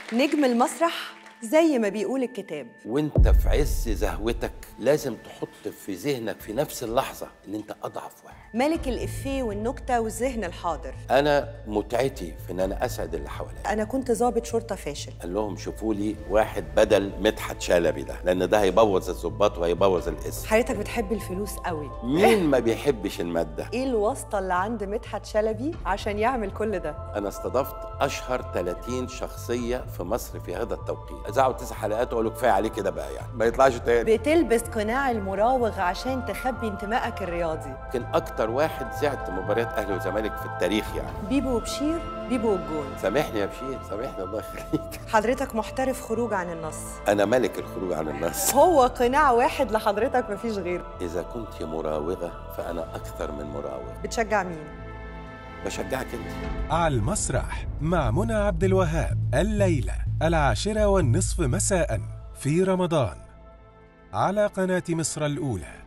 نجم المسرح زي ما بيقول الكتاب وانت في عز زهوتك لازم تحط في ذهنك في نفس اللحظة ان انت اضعف واحد ملك الإفيه والنكتة والذهن الحاضر انا متعتي في ان انا اسعد اللي حواليا أنا كنت ضابط شرطة فاشل قال لهم شوفوا لي واحد بدل مدحت شلبي ده لان ده هيبوظ الظباط وهيبوظ الاسم حضرتك بتحب الفلوس قوي مين ما بيحبش المادة ايه الواسطة اللي عند مدحت شلبي عشان يعمل كل ده؟ انا استضفت اشهر 30 شخصية في مصر في هذا التوقيت ذاعوا تسع حلقات وقالوا كفاية عليه كده بقى يعني ما يطلعش تاني بتلبس قناع المراوغ عشان تخبي انتمائك الرياضي يمكن اكتر واحد زعت مباريات اهلي وزمالك في التاريخ يعني بيبو وبشير بيبو والجون سامحني يا بشير سامحني الله يخليك حضرتك محترف خروج عن النص انا ملك الخروج عن النص هو قناع واحد لحضرتك مفيش غيره اذا كنت مراوغة فانا اكثر من مراوغ بتشجع مين؟ بشجعك انت على المسرح مع منى عبد الوهاب الليلة العاشرة والنصف مساء في رمضان على قناة مصر الأولى